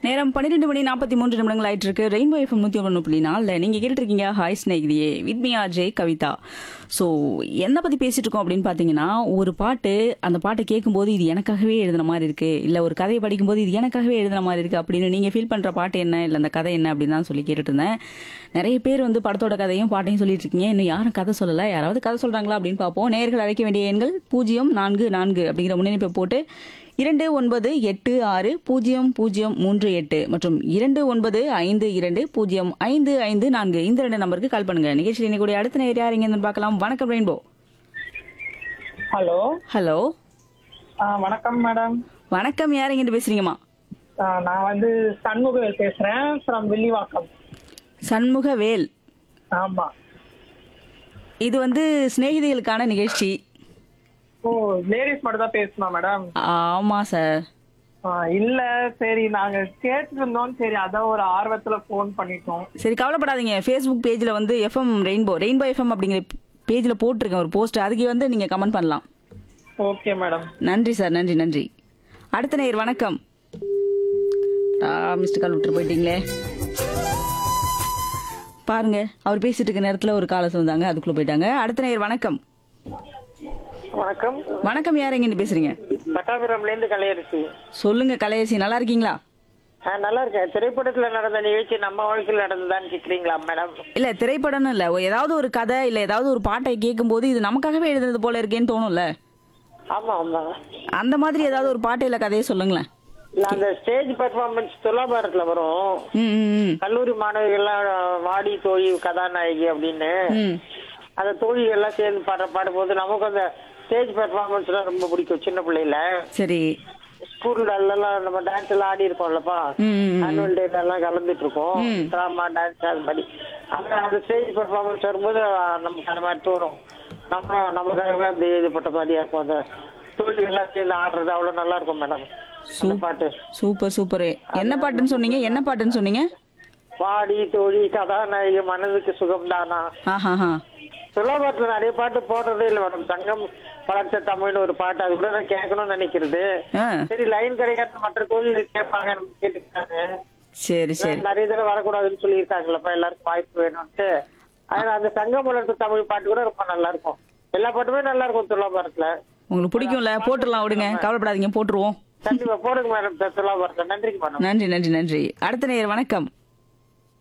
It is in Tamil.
நேரம் பன்னிரெண்டு மணி நாற்பத்தி மூன்று நிமிடங்கள் ஆயிட்டு இருக்கு ரெயின்போ எஃப்எம் நூற்றி ஒன்று புள்ளி நாலில் நீங்கள் கேட்டுருக்கீங்க hi Snehithiye with me R J Kavitha so என்ன பற்றி பேசிட்டு இருக்கோம் அப்படின்னு பார்த்தீங்கன்னா ஒரு பாட்டு அந்த பாட்டை கேட்கும்போது இது எனக்காகவே எழுதின மாதிரி இருக்கு இல்லை ஒரு கதையை படிக்கும்போது இது எனக்காகவே எழுதின மாதிரி இருக்கு அப்படின்னு நீங்கள் ஃபீல் பண்ணுற பாட்டு என்ன இல்லை அந்த கதை என்ன அப்படின்னு தான் சொல்லி கேட்டுட்டு இருந்தேன் நிறைய பேர் வந்து படத்தோட கதையும் பாட்டையும் சொல்லிட்டு இருக்கீங்க இன்னும் யாரும் கதை சொல்லலை யாராவது கதை சொல்றாங்களா அப்படின்னு பார்ப்போம் நேர்கள் அழைக்க வேண்டிய எண்கள் பூஜ்ஜியம் நான்கு நான்கு அப்படிங்கிற முன்னணிப்பை போட்டு இரண்டு ஒன்பது எட்டு ஆறு பூஜ்ஜியம் பூஜ்ஜியம் மூன்று எட்டு மற்றும் இரண்டு ஒன்பது ஐந்து இரண்டு பூஜ்ஜியம் ஐந்து ஐந்து நான்கு இந்த ரெண்டு நம்பருக்கு கால் பண்ணுங்க நிகழ்ச்சியில் இன்னைக்கு அடுத்த நேரம் யார் இங்க பார்க்கலாம் வணக்கம் ரெயின்போ ஹலோ ஹலோ ஆ, வணக்கம் மேடம் வணக்கம் யார் இங்கிட்டு பேசுறீங்கம்மா ஆ, நான் வந்து சண்முகவேல் பேசுறேன் ஃப்ரம் வில்லிவாக்கம் சண்முகவேல் ஆமா இது வந்து சிநேகிதிகளுக்கான நிகழ்ச்சி ஓ லேடிஸ் மட்டும் தான் பேசணும் மேடம் ஆமா சார் ஆ, இல்ல சரி நாங்க கேட்டுட்டு இருந்தோம் சரி அதான் ஒரு ஆர்வத்துல ஃபோன் பண்ணிட்டோம் சரி கவலைப்படாதீங்க ஃபேஸ்புக் பேஜில் வந்து எஃப்எம் ரெயின்போ ரெயின்போ எஃப்எம் அப்படிங்கிற பேஜில் போட்டிருக்கேன் ஒரு போஸ்ட் அதுக்கு வந்து நீங்கள் கமெண்ட் பண்ணலாம் ஓகே மேடம் நன்றி சார் நன்றி நன்றி அடுத்த நேயர் வணக்கம் ஆ மிஸ்டர் கால் விட்டு போயிட்டீங்களே பாருங்க அவர் பேசிட்டு இருக்க நேரத்தில் ஒரு காலை வந்தாங்க அதுக்குள்ள போயிட்டாங்க அடுத்த நேயர் வணக்கம் வணக்கம் வணக்கம் யார் எங்கன்னு பேசுறீங்க பட்டாபுரம்ல இருந்து கலையரசி சொல்லுங்க கலையரசி நல்லா இருக்கீங்களா நல்லா இருக்கேன் திரைப்படத்துல நடந்த நிகழ்ச்சி நம்ம வாழ்க்கையில் நடந்ததான்னு கேக்குறீங்களா மேடம் இல்ல திரைப்படம்னு இல்ல ஏதாவது ஒரு கதை இல்ல ஏதாவது ஒரு பாட்டை கேட்கும்போது இது நமக்காகவே எழுதுனது போல இருக்கேன்னு தோணும்ல ஆமா ஆமா அந்த மாதிரி ஏதாவது ஒரு பாட்டு இல்ல கதையை சொல்லுங்களேன் இல்ல அந்த ஸ்டேஜ் பெர்ஃபார்மன்ஸ் துலாபாரத்துல வரும் ம் ம், ம் கல்லூரி மாணவிகள்லாம் வாடி தோழி கதாநாயகி அப்படின்னு ம் அந்த தோழிகள் எல்லாம் சேர்ந்து பாடுற பாடும்போது நமக்கு அந்த ஸ்டேஜ் பெர்ஃபார்மன்ஸ்லாம் ரொம்ப பிடிக்கும் சின்ன பிள்ளையில சரி ஸ்கூல்ல எல்லாம் நம்ம டான்ஸ் எல்லாம் ஆடி இருக்கோம்லப்பா ம், ம், ம். ஆனுவல் டேல எல்லாம் கலந்துட்டு இருக்கோம் டிராமா டான்ஸ் அது மாதிரி அந்த அந்த ஸ்டேஜ் பெர்ஃபார்மன்ஸ் வரும்போது அஹ், நமக்கு அந்த மாதிரி தோணும் நம்ம நமக்காகவே அப்படி எழுதப்பட்ட மாதிரியா இருக்கும் அந்த தோழிகள் எல்லாம் சேர்ந்து ஆடுறது அவ்வளவு நல்லா இருக்கும் மேடம் அந்த பாட்டு சூப்பர் சூப்பர் என்ன பாட்டுன்னு சொன்னீங்க என்ன பாட்டுன்னு சொன்னீங்க வாடி தோழி கதாநாயகி மனதுக்கு சுகம் தானா ஆஹாஹா துலாபாரத்துல நிறைய பாட்டு போடுறதே இல்லை மேடம் தங்கம் வளர்த்த தமிழ்னு ஒரு பாட்டு அது கூட நான் கேட்கணும்னு நினைக்கிறது ஆ சரி லைன் கிடைக்காத மற்ற கோவில் கேட்பாங்க கேட்டுக்கிட்டாங்க சரி சரி நிறைய தடவை வரக்கூடாதுன்னு சொல்லியிருக்காங்களப்பா எல்லாருக்கும் வாய்ப்பு வேணும்ட்டு அதனால அந்த சங்கம் வளர்த்த தமிழ் பாட்டு கூட ரொம்ப நல்லா இருக்கும் எல்லா பாட்டுமே நல்லா இருக்கும் துலாபாரத்துல உங்களுக்கு பிடிக்கும்ல போட்டுடலாம் விடுங்க கவலைப்படாதீங்க போட்டுருவோம் கண்டிப்பா போடுங்க மேடம் துலாபாரத்துல நன்றிக்கு மேடம் நன்றி நன்றி நன்றி அடுத்த நேயர் வணக்கம்